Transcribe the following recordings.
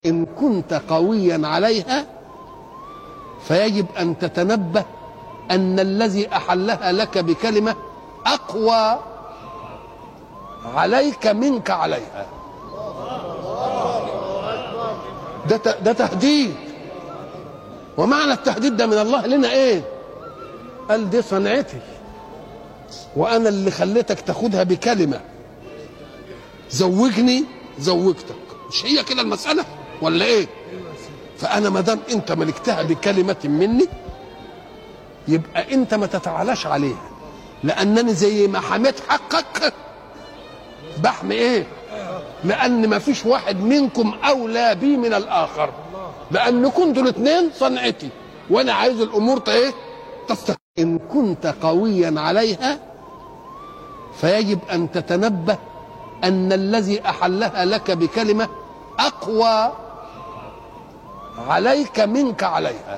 إن كنت قويا عليها فيجب أن تتنبه أن الذي أحلها لك بكلمة أقوى عليك منك عليها ده ت- ده تهديد ومعنى التهديد ده من الله لنا ايه قال دي صنعتي وانا اللي خليتك تاخدها بكلمه زوجني زوجتك مش هي كده المساله ولا ايه فانا ما دام انت ملكتها بكلمه مني يبقى انت ما تتعالاش عليها لانني زي ما حميت حقك بحمي ايه لان ما فيش واحد منكم اولى بي من الاخر لان كنتوا الاثنين صنعتي وانا عايز الامور ت- ايه تست ان كنت قويا عليها فيجب ان تتنبه ان الذي احلها لك بكلمه اقوى عليك منك عليها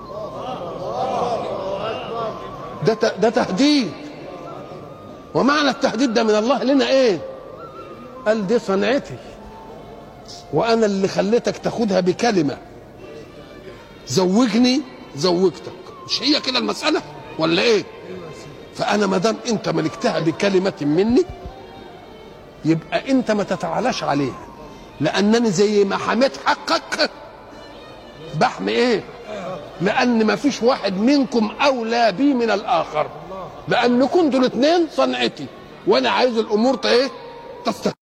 ده ت- ده تهديد ومعنى التهديد ده من الله لنا ايه قال دي صنعتي وانا اللي خليتك تاخدها بكلمه زوجني زوجتك مش هي كده المساله ولا ايه فانا ما دام انت ملكتها بكلمه مني يبقى انت ما تتعالاش عليها لانني زي ما حميت حقك بحمي ايه لان ما فيش واحد منكم اولى بي من الاخر لان كنتوا الاثنين صنعتي وانا عايز الامور ت- ايه تست